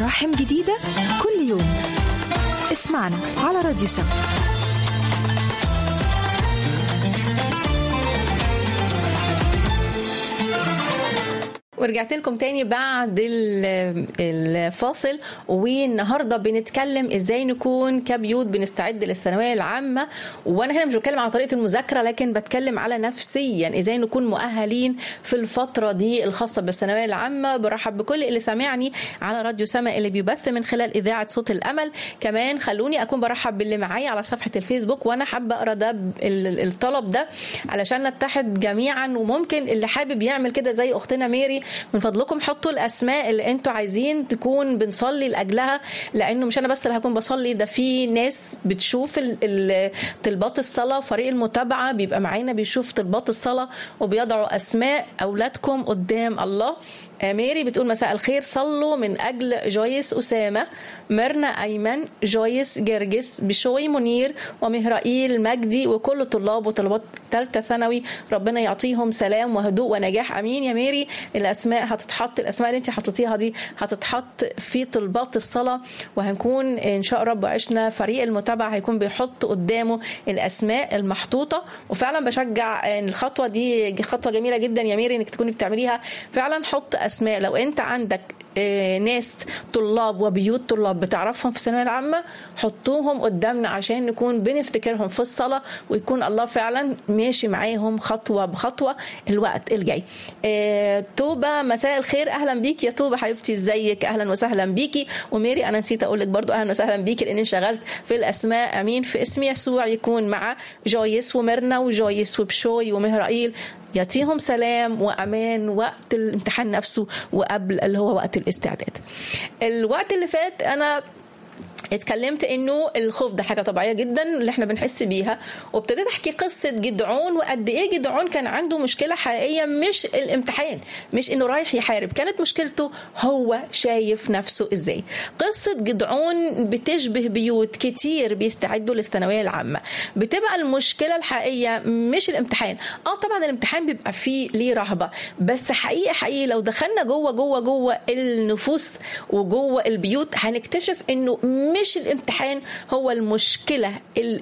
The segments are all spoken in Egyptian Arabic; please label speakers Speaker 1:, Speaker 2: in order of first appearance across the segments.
Speaker 1: مراحم جديدة كل يوم اسمعنا على راديو سما
Speaker 2: ورجعت لكم تاني بعد ال- الفاصل والنهارده بنتكلم ازاي نكون كبيوت بنستعد للثانويه العامه وانا هنا مش بتكلم على طريقه المذاكره لكن بتكلم على نفسيا ازاي نكون مؤهلين في الفتره دي الخاصه بالثانويه العامه برحب بكل اللي سامعني على راديو سما اللي بيبث من خلال اذاعه صوت الامل كمان خلوني اكون برحب باللي معايا على صفحه الفيسبوك وانا حابه اقرا ده ب- ال- الطلب ده علشان نتحد جميعا وممكن اللي حابب يعمل كده زي اختنا ميري من فضلكم حطوا الاسماء اللي انتوا عايزين تكون بنصلي لاجلها لانه مش انا بس اللي هكون بصلي ده في ناس بتشوف ال- ال- طلبات الصلاه فريق المتابعه بيبقى معانا بيشوف طلبات الصلاه وبيضعوا اسماء اولادكم قدام الله آه، ميري بتقول مساء الخير صلوا من اجل جويس اسامه ميرنا ايمن جويس جرجس بشوي منير ومهرائيل مجدي وكل طلاب وطلبات ثالثه ثانوي ربنا يعطيهم سلام وهدوء ونجاح امين يا ميري الاسماء هتتحط الاسماء اللي انت حطيتيها دي هتتحط في طلبات الصلاه وهنكون ان شاء رب عشنا فريق المتابعه هيكون بيحط قدامه الاسماء المحطوطه وفعلا بشجع ان الخطوه دي خطوه جميله جدا يا ميري انك تكوني بتعمليها فعلا حط اسماء لو انت عندك آه، ناس طلاب وبيوت طلاب بتعرفهم في الثانويه العامه حطوهم قدامنا عشان نكون بنفتكرهم في الصلاه ويكون الله فعلا ماشي معاهم خطوه بخطوه الوقت الجاي آه، توبه مساء الخير اهلا بيك يا توبه حبيبتي ازيك اهلا وسهلا بيكي وميري انا نسيت اقول لك برضو اهلا وسهلا بيكي لاني انشغلت في الاسماء امين في اسم يسوع يكون مع جويس وميرنا وجويس وبشوي ومهرائيل يعطيهم سلام وامان وقت الامتحان نفسه وقبل اللي هو وقت الاستعداد الوقت اللي فات انا اتكلمت انه الخوف ده حاجه طبيعيه جدا اللي احنا بنحس بيها وابتديت احكي قصه جدعون وقد ايه جدعون كان عنده مشكله حقيقيه مش الامتحان مش انه رايح يحارب كانت مشكلته هو شايف نفسه ازاي قصه جدعون بتشبه بيوت كتير بيستعدوا للثانويه العامه بتبقى المشكله الحقيقيه مش الامتحان اه طبعا الامتحان بيبقى فيه ليه رهبه بس حقيقي حقيقي لو دخلنا جوه جوه جوه النفوس وجوه البيوت هنكتشف انه مش الامتحان هو المشكله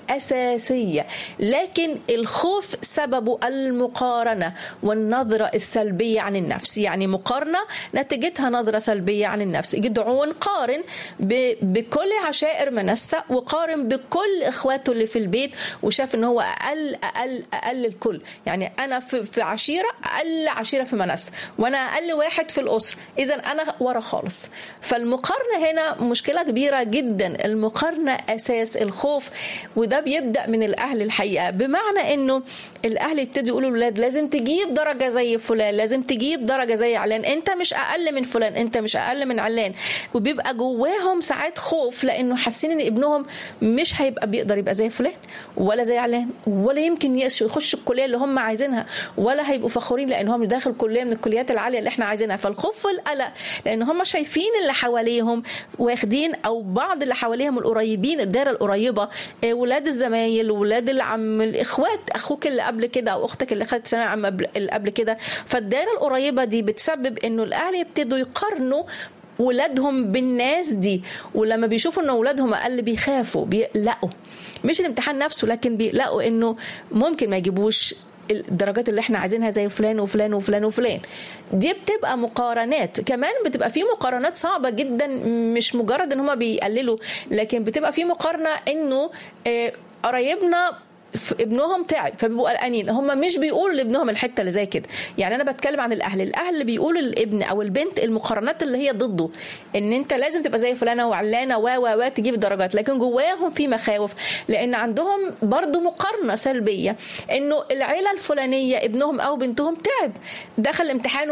Speaker 2: الاساسيه لكن الخوف سببه المقارنه والنظره السلبيه عن النفس يعني مقارنه نتيجتها نظره سلبيه عن النفس جدعون قارن ب- بكل عشائر منسى وقارن بكل اخواته اللي في البيت وشاف ان هو اقل اقل اقل الكل يعني انا في, في عشيره اقل عشيره في منسى وانا اقل واحد في الاسره اذا انا ورا خالص فالمقارنه هنا مشكله كبيره جدا المقارنه اساس الخوف وده بيبدا من الاهل الحقيقه بمعنى انه الاهل يبتدوا يقولوا للولاد لازم تجيب درجه زي فلان لازم تجيب درجه زي علان انت مش اقل من فلان انت مش اقل من علان وبيبقى جواهم ساعات خوف لانه حاسين ان ابنهم مش هيبقى بيقدر يبقى زي فلان ولا زي علان ولا يمكن يش- يخش الكليه اللي هم عايزينها ولا هيبقوا فخورين لان هم داخل كليه من الكليات العاليه اللي احنا عايزينها فالخوف والقلق لان هم شايفين اللي حواليهم واخدين او بعض اللي حواليهم القريبين الدائره القريبه آه، ولاد الزمايل ولاد العم الاخوات اخوك اللي قبل كده او اختك اللي خدت ثانويه عامه قبل- اللي قبل كده فالدائره القريبه دي بتسبب انه الاهل يبتدوا يقارنوا ولادهم بالناس دي ولما بيشوفوا ان اولادهم اقل بيخافوا بيقلقوا مش الامتحان نفسه لكن بيقلقوا انه ممكن ما يجيبوش الدرجات اللي احنا عايزينها زي فلان وفلان وفلان وفلان دي بتبقى مقارنات كمان بتبقى في مقارنات صعبة جدا مش مجرد ان هما بيقللوا لكن بتبقى في مقارنة انه آه، قرايبنا ف- ابنهم تعب فبيبقوا قلقانين هم مش بيقولوا لابنهم الحته اللي زي كده يعني انا بتكلم عن الاهل الاهل اللي بيقولوا للابن او البنت المقارنات اللي هي ضده ان انت لازم تبقى زي فلانه وعلانه و و و تجيب درجات لكن جواهم في مخاوف لان عندهم برضو مقارنه سلبيه انه العيله الفلانيه ابنهم او بنتهم تعب دخل الامتحان